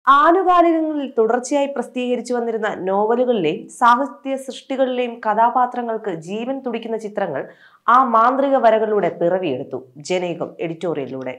ആനുകാലികങ്ങളിൽ തുടർച്ചയായി പ്രസിദ്ധീകരിച്ചു വന്നിരുന്ന നോവലുകളിലെയും സാഹിത്യ സൃഷ്ടികളിലെയും കഥാപാത്രങ്ങൾക്ക് ജീവൻ തുടിക്കുന്ന ചിത്രങ്ങൾ ആ മാന്ത്രിക വരകളിലൂടെ പിറവിയെടുത്തു ജനേകം എഡിറ്റോറിയലിലൂടെ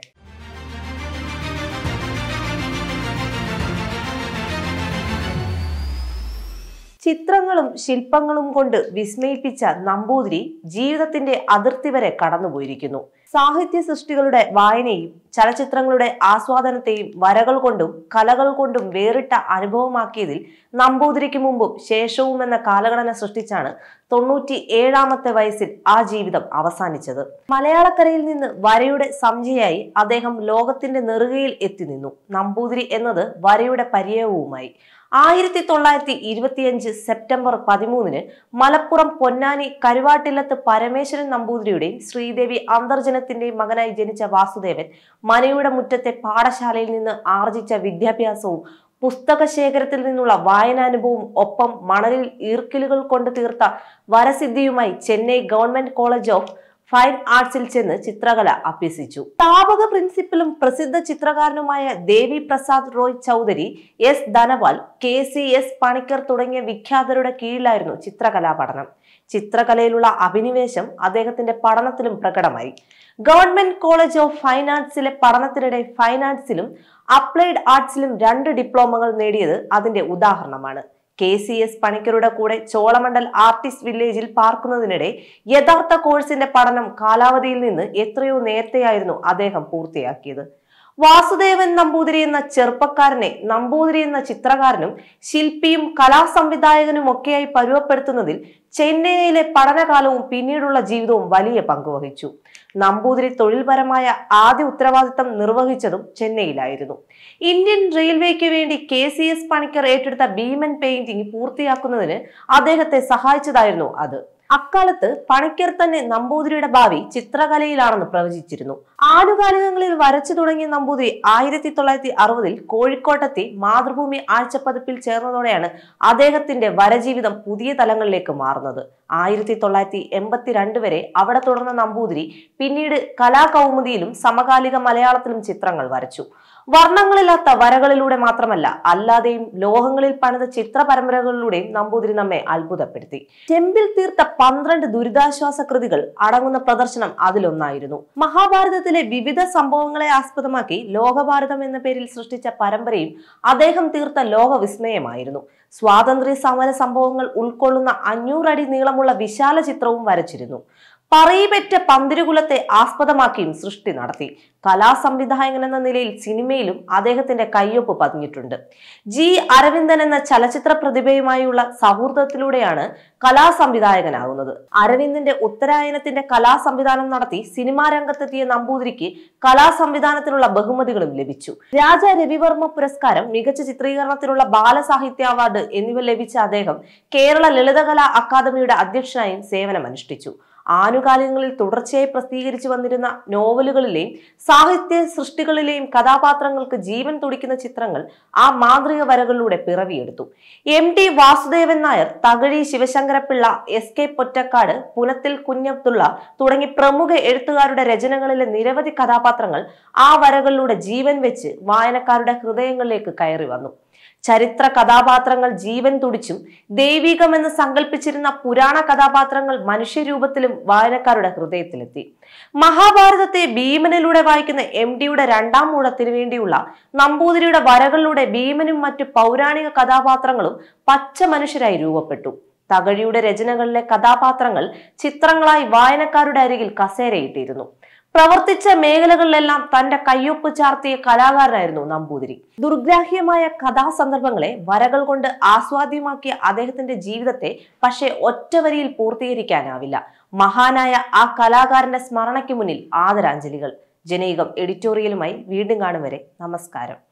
ചിത്രങ്ങളും ശില്പങ്ങളും കൊണ്ട് വിസ്മയിപ്പിച്ച നമ്പൂതിരി ജീവിതത്തിന്റെ അതിർത്തി വരെ കടന്നുപോയിരിക്കുന്നു സാഹിത്യ സൃഷ്ടികളുടെ വായനയും ചലച്ചിത്രങ്ങളുടെ ആസ്വാദനത്തെയും വരകൾ കൊണ്ടും കലകൾ കൊണ്ടും വേറിട്ട അനുഭവമാക്കിയതിൽ നമ്പൂതിരിക്ക് മുമ്പും ശേഷവും എന്ന കാലഗണന സൃഷ്ടിച്ചാണ് തൊണ്ണൂറ്റി ഏഴാമത്തെ വയസ്സിൽ ആ ജീവിതം അവസാനിച്ചത് മലയാളക്കരയിൽ നിന്ന് വരയുടെ സംജയായി അദ്ദേഹം ലോകത്തിന്റെ നെറുകയിൽ എത്തി നിന്നു നമ്പൂതിരി എന്നത് വരയുടെ പര്യായവുമായി ആയിരത്തി തൊള്ളായിരത്തി ഇരുപത്തിയഞ്ച് സെപ്റ്റംബർ പതിമൂന്നിന് മലപ്പുറം പൊന്നാനി കരുവാട്ടില്ലത്ത് പരമേശ്വരൻ നമ്പൂതിരിയുടെയും ശ്രീദേവി അന്തർജനത്തിന്റെയും മകനായി ജനിച്ച വാസുദേവൻ മനയുടെ മുറ്റത്തെ പാഠശാലയിൽ നിന്ന് ആർജിച്ച വിദ്യാഭ്യാസവും പുസ്തക ശേഖരത്തിൽ നിന്നുള്ള വായനാനുഭവവും ഒപ്പം മണലിൽ ഈർക്കിലുകൾ കൊണ്ട് തീർത്ത വരസിദ്ധിയുമായി Chennai government college of fine ആർട്സിൽ ചെന്ന് ചിത്രകല അഭ്യസിച്ചു സ്ഥാപക പ്രിൻസിപ്പലും പ്രസിദ്ധ ചിത്രകാരനുമായ Devi Prasad Roy Chowdhury S Dhanapal K C S Panicker തുടങ്ങിയ വിഖ്യാതരുടെ കീഴിലായിരുന്നു ചിത്രകലാ പഠനം ചിത്രകലയിലുള്ള അഭിനിവേശം അദ്ദേഹത്തിന്റെ പഠനത്തിലും പ്രകടമായി ഗവൺമെന്റ് കോളേജ് ഓഫ് ഫൈൻ ആർട്സിലെ പഠനത്തിനിടെ ഫൈൻ ആർട്സിലും അപ്ലൈഡ് ആർട്സിലും രണ്ട് ഡിപ്ലോമകൾ നേടിയത് അതിന്റെ ഉദാഹരണമാണ് കെ സി എസ് പണിക്കരുടെ കൂടെ ചോളമണ്ഡൽ ആർട്ടിസ്റ്റ് വില്ലേജിൽ പാർക്കുന്നതിനിടെ യഥാർത്ഥ കോഴ്സിന്റെ പഠനം കാലാവധിയിൽ നിന്ന് എത്രയോ നേരത്തെയായിരുന്നു അദ്ദേഹം പൂർത്തിയാക്കിയത് വാസുദേവൻ നമ്പൂതിരി എന്ന ചെറുപ്പക്കാരനെ നമ്പൂതിരി എന്ന ചിത്രകാരനും ശില്പിയും കലാസംവിധായകനും ഒക്കെയായി പരുവപ്പെടുത്തുന്നതിൽ ചെന്നൈയിലെ പഠനകാലവും പിന്നീടുള്ള ജീവിതവും വലിയ പങ്കുവഹിച്ചു നമ്പൂതിരി തൊഴിൽപരമായ ആദ്യ ഉത്തരവാദിത്തം നിർവഹിച്ചതും ചെന്നൈയിലായിരുന്നു ഇന്ത്യൻ റെയിൽവേക്ക് വേണ്ടി കെ സി എസ് പണിക്കർ ഏറ്റെടുത്ത ഭീമൻ പെയിന്റിംഗ് പൂർത്തിയാക്കുന്നതിന് അദ്ദേഹത്തെ സഹായിച്ചതായിരുന്നു അത് അക്കാലത്ത് പണിക്കർ തന്നെ നമ്പൂതിരിയുടെ ഭാവി ചിത്രകലയിലാണെന്ന് പ്രവചിച്ചിരുന്നു ആനുകാലികങ്ങളിൽ വരച്ചു തുടങ്ങിയ നമ്പൂതിരി ആയിരത്തി തൊള്ളായിരത്തി അറുപതിൽ കോഴിക്കോട്ടെത്തി മാതൃഭൂമി ആഴ്ചപ്പതിപ്പിൽ ചേർന്നതോടെയാണ് അദ്ദേഹത്തിന്റെ വരജീവിതം പുതിയ തലങ്ങളിലേക്ക് മാറുന്നത് ആയിരത്തി തൊള്ളായിരത്തി എൺപത്തിരണ്ട് വരെ അവിടെ തുടർന്ന നമ്പൂതിരി പിന്നീട് കലാകൗമുദിയിലും സമകാലിക മലയാളത്തിലും ചിത്രങ്ങൾ വരച്ചു വർണ്ണങ്ങളില്ലാത്ത വരകളിലൂടെ മാത്രമല്ല അല്ലാതെയും ലോഹങ്ങളിൽ പണിത ചിത്ര പരമ്പരകളിലൂടെയും നമ്പൂതിരി നമ്മെ അത്ഭുതപ്പെടുത്തി ചെമ്പിൽ തീർത്ത പന്ത്രണ്ട് ദുരിതാശ്വാസ കൃതികൾ അടങ്ങുന്ന പ്രദർശനം അതിലൊന്നായിരുന്നു മഹാഭാരതത്തിലെ വിവിധ സംഭവങ്ങളെ ആസ്പദമാക്കി ലോകഭാരതം എന്ന പേരിൽ സൃഷ്ടിച്ച പരമ്പരയും അദ്ദേഹം തീർത്ത ലോക വിസ്മയമായിരുന്നു സ്വാതന്ത്ര്യ സമര സംഭവങ്ങൾ ഉൾക്കൊള്ളുന്ന അഞ്ഞൂറടി നീളമുള്ള വിശാല ചിത്രവും വരച്ചിരുന്നു പറയിപെറ്റ പന്തിരുകുലത്തെ ആസ്പദമാക്കിയും സൃഷ്ടി നടത്തി കലാസംവിധായകൻ എന്ന നിലയിൽ സിനിമയിലും അദ്ദേഹത്തിന്റെ കയ്യൊപ്പ് പതിഞ്ഞിട്ടുണ്ട് ജി അരവിന്ദൻ എന്ന ചലച്ചിത്ര പ്രതിഭയുമായുള്ള സൗഹൃദത്തിലൂടെയാണ് കലാസംവിധായകനാകുന്നത് അരവിന്ദന്റെ ഉത്തരായനത്തിന്റെ കലാസംവിധാനം നടത്തി സിനിമാ രംഗത്തെത്തിയ നമ്പൂതിരിക്ക് കലാസംവിധാനത്തിനുള്ള ബഹുമതികളും ലഭിച്ചു രാജ രവിവർമ്മ പുരസ്കാരം മികച്ച ചിത്രീകരണത്തിനുള്ള ബാലസാഹിത്യ അവാർഡ് എന്നിവ ലഭിച്ച അദ്ദേഹം കേരള ലളിതകലാ അക്കാദമിയുടെ അധ്യക്ഷനായും സേവനമനുഷ്ഠിച്ചു ആനുകാലികങ്ങളിൽ തുടർച്ചയായി പ്രസിദ്ധീകരിച്ചു വന്നിരുന്ന നോവലുകളിലെയും സാഹിത്യ സൃഷ്ടികളിലെയും കഥാപാത്രങ്ങൾക്ക് ജീവൻ തുടിക്കുന്ന ചിത്രങ്ങൾ ആ മാതൃക വരകളിലൂടെ പിറവിയെടുത്തു M T Vasudevan Nair Thakazhi Sivasankara Pillai S K Pottekkatt Punathil Kunhabdulla തുടങ്ങി പ്രമുഖ എഴുത്തുകാരുടെ രചനകളിലെ നിരവധി കഥാപാത്രങ്ങൾ ആ വരകളിലൂടെ ജീവൻ വെച്ച് വായനക്കാരുടെ ഹൃദയങ്ങളിലേക്ക് കയറി വന്നു ചരിത്ര കഥാപാത്രങ്ങൾ ജീവൻ തുടിച്ചും ദൈവികമെന്ന് സങ്കല്പിച്ചിരുന്ന പുരാണ കഥാപാത്രങ്ങൾ മനുഷ്യരൂപത്തിലും വായനക്കാരുടെ ഹൃദയത്തിലെത്തി മഹാഭാരതത്തെ ഭീമനിലൂടെ വായിക്കുന്ന എം ഡിയുടെ രണ്ടാം മൂഴത്തിന് വേണ്ടിയുള്ള നമ്പൂതിരിയുടെ വരകളിലൂടെ ഭീമനും മറ്റു പൗരാണിക കഥാപാത്രങ്ങളും പച്ച മനുഷ്യരായി രൂപപ്പെട്ടു തകഴിയുടെ രചനകളിലെ കഥാപാത്രങ്ങൾ ചിത്രങ്ങളായി വായനക്കാരുടെ അരികിൽ കസേരയിട്ടിരുന്നു പ്രവർത്തിച്ച മേഖലകളിലെല്ലാം തന്റെ കയ്യൊപ്പ് ചാർത്തിയ കലാകാരനായിരുന്നു നമ്പൂതിരി ദുർഗ്രാഹ്യമായ കഥാസന്ദർഭങ്ങളെ വരകൾ കൊണ്ട് ആസ്വാദ്യമാക്കിയ അദ്ദേഹത്തിന്റെ ജീവിതത്തെ പക്ഷേ ഒറ്റ വരിയിൽ പൂർത്തീകരിക്കാനാവില്ല മഹാനായ ആ കലാകാരന്റെ സ്മരണയ്ക്ക് മുന്നിൽ ആദരാഞ്ജലികൾ ജനീകം എഡിറ്റോറിയലുമായി വീണ്ടും കാണും വരെ നമസ്കാരം